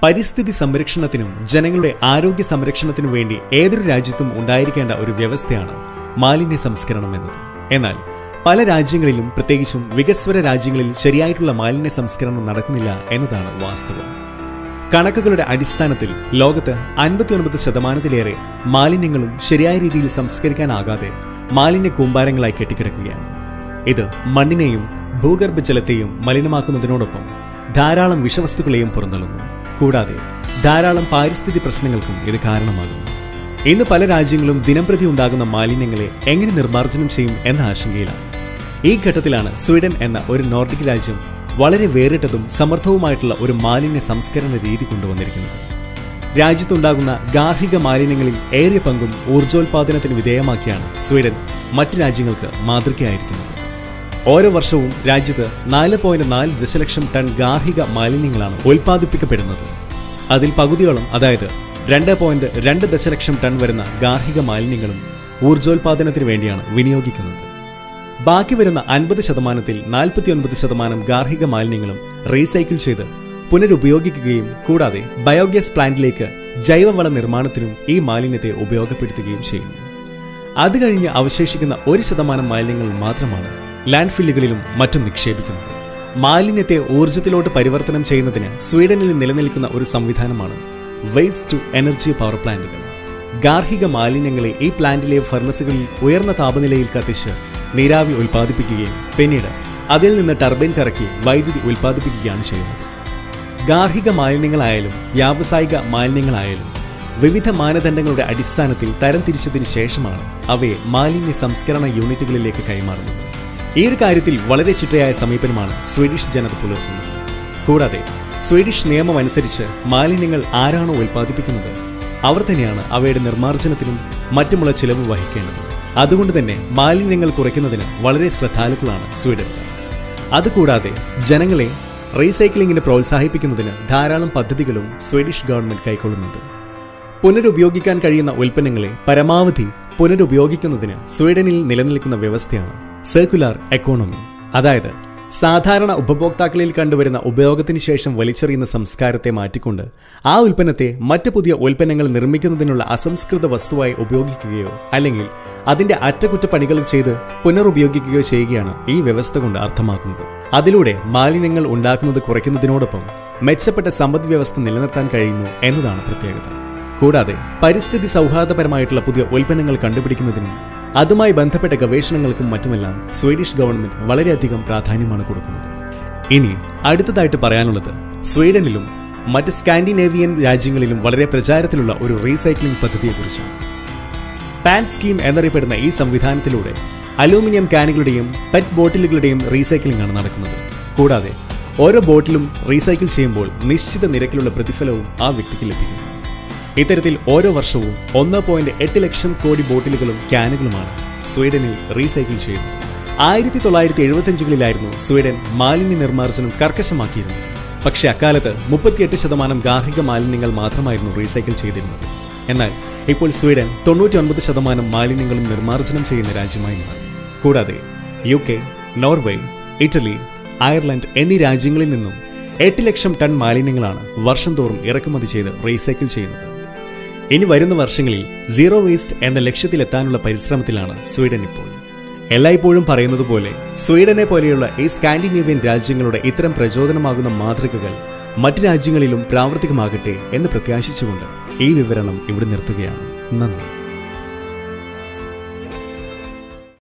പരിസ്ഥിതി സംരക്ഷണത്തിനും ജനങ്ങളുടെ ആരോഗ്യ സംരക്ഷണത്തിനും വേണ്ടി ഏതൊരു രാജ്യത്തും ഉണ്ടായിരിക്കേണ്ട ഒരു വ്യവസ്ഥയാണ് മാലിന്യ സംസ്കരണം എന്നത് എന്നാൽ പല രാജ്യങ്ങളിലും പ്രത്യേകിച്ചും വികസ്വര രാജ്യങ്ങളിൽ ശരിയായിട്ടുള്ള മാലിന്യ സംസ്കരണം നടക്കുന്നില്ല എന്നതാണ് വാസ്തവം കണക്കുകളുടെ അടിസ്ഥാനത്തിൽ ലോകത്ത് അൻപത്തിയൊൻപത് ശതമാനത്തിലേറെ മാലിന്യങ്ങളും ശരിയായ രീതിയിൽ സംസ്കരിക്കാനാകാതെ മാലിന്യ കൂമ്പാരങ്ങളായി കെട്ടിക്കിടക്കുകയാണ് ഇത് മണ്ണിനെയും ഭൂഗർഭജലത്തെയും മലിനമാക്കുന്നതിനോടൊപ്പം ധാരാളം വിഷവസ്തുക്കളെയും പുറന്തള്ളുന്നു കൂടാതെ ധാരാളം പാരിസ്ഥിതിക പ്രശ്നങ്ങൾക്കും ഇത് കാരണമാകുന്നു ഇന്ന് പല രാജ്യങ്ങളും ദിനംപ്രതി ഉണ്ടാകുന്ന മാലിന്യങ്ങളെ എങ്ങനെ നിർമ്മാർജ്ജനം ചെയ്യും എന്ന ആശങ്കയിലാണ് ഈ ഘട്ടത്തിലാണ് സ്വീഡൻ എന്ന ഒരു നോർഡിക് രാജ്യം വളരെ വേറിട്ടതും സമർത്ഥവുമായിട്ടുള്ള ഒരു മാലിന്യ സംസ്കരണ രീതി കൊണ്ടുവന്നിരിക്കുന്നത് രാജ്യത്തുണ്ടാകുന്ന ഗാർഹിക മാലിന്യങ്ങളിൽ ഏറിയ പങ്കും ഊർജോൽപാദനത്തിന് വിധേയമാക്കിയാണ് സ്വീഡൻ മറ്റ് രാജ്യങ്ങൾക്ക് മാതൃകയായിരിക്കുന്നത് ഓരോ വർഷവും രാജ്യത്ത് നാല് പോയിന്റ് നാല് ദശലക്ഷം ടൺ ഗാർഹിക മാലിന്യങ്ങളാണ് ഉൽപ്പാദിപ്പിക്കപ്പെടുന്നത് അതിൽ പകുതിയോളം അതായത് രണ്ട് പോയിന്റ് രണ്ട് ദശലക്ഷം ടൺ വരുന്ന ഗാർഹിക മാലിന്യങ്ങളും ഊർജോൽപാദനത്തിന് വേണ്ടിയാണ് വിനിയോഗിക്കുന്നത് ബാക്കി വരുന്ന അൻപത് ശതമാനത്തിൽ നാൽപ്പത്തിയൊൻപത് ശതമാനം ഗാർഹിക മാലിന്യങ്ങളും റീസൈക്കിൾ ചെയ്ത് പുനരുപയോഗിക്കുകയും കൂടാതെ ബയോഗ്യാസ് പ്ലാന്റിലേക്ക് ജൈവവള നിർമ്മാണത്തിനും ഈ മാലിന്യത്തെ ഉപയോഗപ്പെടുത്തുകയും ചെയ്യുന്നു അത് കഴിഞ്ഞ് അവശേഷിക്കുന്ന ഒരു ശതമാനം മാലിന്യങ്ങൾ മാത്രമാണ് ലാൻഡ് ഫില്ലുകളിലും മറ്റും നിക്ഷേപിക്കുന്നത് മാലിന്യത്തെ ഊർജ്ജത്തിലോട്ട് പരിവർത്തനം ചെയ്യുന്നതിന് സ്വീഡനിൽ നിലനിൽക്കുന്ന ഒരു സംവിധാനമാണ് വേസ്റ്റ് ടു എനർജി പവർ പ്ലാന്റുകൾ ഗാർഹിക മാലിന്യങ്ങളെ ഈ പ്ലാന്റിലെ ഫർണസുകളിൽ ഉയർന്ന താപനിലയിൽ കത്തിച്ച് നീരാവി ഉൽപ്പാദിപ്പിക്കുകയും പിന്നീട് അതിൽ നിന്ന് ടർബൈൻ കറക്കി വൈദ്യുതി ഉൽപ്പാദിപ്പിക്കുകയാണ് ചെയ്യുന്നത് ഗാർഹിക മാലിന്യങ്ങളായാലും വ്യാവസായിക മാലിന്യങ്ങളായാലും വിവിധ മാനദണ്ഡങ്ങളുടെ അടിസ്ഥാനത്തിൽ തരംതിരിച്ചതിന് ശേഷമാണ് അവയെ മാലിന്യ സംസ്കരണ യൂണിറ്റുകളിലേക്ക് കൈമാറുന്നത് ഈ ഒരു കാര്യത്തിൽ വളരെ ചിട്ടയായ സമീപനമാണ് സ്വീഡിഷ് ജനത പുലർത്തുന്നത് കൂടാതെ സ്വീഡിഷ് നിയമം അനുസരിച്ച് മാലിന്യങ്ങൾ ആരാണോ ഉൽപ്പാദിപ്പിക്കുന്നത് അവർ തന്നെയാണ് അവയുടെ നിർമ്മാർജ്ജനത്തിനും മറ്റുമുള്ള ചിലവ് വഹിക്കേണ്ടത് അതുകൊണ്ട് തന്നെ മാലിന്യങ്ങൾ കുറയ്ക്കുന്നതിന് വളരെ ശ്രദ്ധാലുക്കളാണ് സ്വീഡൻകാർ അതുകൂടാതെ ജനങ്ങളെ റീസൈക്ലിംഗിന് പ്രോത്സാഹിപ്പിക്കുന്നതിന് ധാരാളം പദ്ധതികളും സ്വീഡിഷ് ഗവൺമെന്റ് കൈക്കൊള്ളുന്നുണ്ട് പുനരുപയോഗിക്കാൻ കഴിയുന്ന ഉൽപ്പന്നങ്ങളെ പരമാവധി പുനരുപയോഗിക്കുന്നതിന് സ്വീഡനിൽ നിലനിൽക്കുന്ന വ്യവസ്ഥയാണ് സർക്കുലാർ എക്കോണമി അതായത് സാധാരണ ഉപഭോക്താക്കളിൽ കണ്ടുവരുന്ന ഉപയോഗത്തിന് ശേഷം വലിച്ചെറിയുന്ന സംസ്കാരത്തെ മാറ്റിക്കൊണ്ട് ആ ഉൽപ്പന്നത്തെ മറ്റ് പുതിയ ഉൽപ്പന്നങ്ങൾ നിർമ്മിക്കുന്നതിനുള്ള അസംസ്കൃത വസ്തുവായി ഉപയോഗിക്കുകയോ അല്ലെങ്കിൽ അതിന്റെ അറ്റകുറ്റപ്പണികൾ ചെയ്ത് പുനരുപയോഗിക്കുകയോ ചെയ്യുകയാണ് ഈ വ്യവസ്ഥ കൊണ്ട് അർത്ഥമാക്കുന്നത് അതിലൂടെ മാലിന്യങ്ങൾ ഉണ്ടാക്കുന്നത് കുറയ്ക്കുന്നതിനോടൊപ്പം മെച്ചപ്പെട്ട സമ്പദ് വ്യവസ്ഥ നിലനിർത്താൻ കഴിയുന്നു എന്നതാണ് പ്രത്യേകത കൂടാതെ പരിസ്ഥിതി സൗഹാർദ്ദപരമായിട്ടുള്ള പുതിയ ഉൽപ്പന്നങ്ങൾ കണ്ടുപിടിക്കുന്നതിനും അതുമായി ബന്ധപ്പെട്ട ഗവേഷണങ്ങൾക്കും മറ്റുമെല്ലാം സ്വീഡിഷ് ഗവൺമെന്റ് വളരെയധികം പ്രാധാന്യമാണ് കൊടുക്കുന്നത് ഇനി അടുത്തതായിട്ട് പറയാനുള്ളത് സ്വീഡനിലും മറ്റ് സ്കാൻഡിനേവിയൻ രാജ്യങ്ങളിലും വളരെ പ്രചാരത്തിലുള്ള ഒരു റീസൈക്ലിംഗ് പദ്ധതിയെക്കുറിച്ചാണ് പാൻ സ്കീം എന്നറിയപ്പെടുന്ന ഈ സംവിധാനത്തിലൂടെ അലൂമിനിയം കാനുകളുടെയും പെറ്റ് ബോട്ടിലുകളുടെയും റീസൈക്ലിംഗ് ആണ് നടക്കുന്നത് കൂടാതെ ഓരോ ബോട്ടിലും റീസൈക്കിൾ ചെയ്യുമ്പോൾ നിശ്ചിത നിരക്കിലുള്ള പ്രതിഫലവും ആ വ്യക്തിക്ക് ലഭിക്കുന്നു ഇത്തരത്തിൽ ഓരോ വർഷവും ഒന്ന് പോയിന്റ് എട്ട് ലക്ഷം കോടി ബോട്ടിലുകളും ക്യാനുകളുമാണ് സ്വീഡനിൽ റീസൈക്കിൾ ചെയ്യുന്നത് ആയിരത്തി തൊള്ളായിരത്തി എഴുപത്തിയഞ്ചുകളിലായിരുന്നു സ്വീഡൻ മാലിന്യ നിർമ്മാർജ്ജനം കർക്കശമാക്കിയിരുന്നത് പക്ഷേ അക്കാലത്ത് മുപ്പത്തിയെട്ട് ശതമാനം ഗാർഹിക മാലിന്യങ്ങൾ മാത്രമായിരുന്നു റീസൈക്കിൾ ചെയ്തിരുന്നത് എന്നാൽ ഇപ്പോൾ സ്വീഡൻ തൊണ്ണൂറ്റി ശതമാനം മാലിന്യങ്ങളും നിർമ്മാർജ്ജനം ചെയ്യുന്ന രാജ്യമായി മാറി കൂടാതെ U K Norway Italy Ireland എന്നീ രാജ്യങ്ങളിൽ നിന്നും എട്ട് ലക്ഷം ടൺ മാലിന്യങ്ങളാണ് വർഷം തോറും ഇറക്കുമതി ചെയ്ത് റീസൈക്കിൾ ചെയ്യുന്നത് ഇനി വരുന്ന വർഷങ്ങളിൽ സീറോ വേസ്റ്റ് എന്ന ലക്ഷ്യത്തിലെത്താനുള്ള പരിശ്രമത്തിലാണ് സ്വീഡൻ ഇപ്പോൾ എല്ലായ്പ്പോഴും പറയുന്നത് പോലെ സ്വീഡനെ പോലെയുള്ള ഈ സ്കാൻഡിനേവിയൻ രാജ്യങ്ങളുടെ ഇത്തരം പ്രചോദനമാകുന്ന മാതൃകകൾ മറ്റു രാജ്യങ്ങളിലും പ്രാവർത്തികമാകട്ടെ എന്ന് പ്രത്യാശിച്ചുകൊണ്ട് ഈ വിവരണം ഇവിടെ നിർത്തുകയാണ് നന്ദി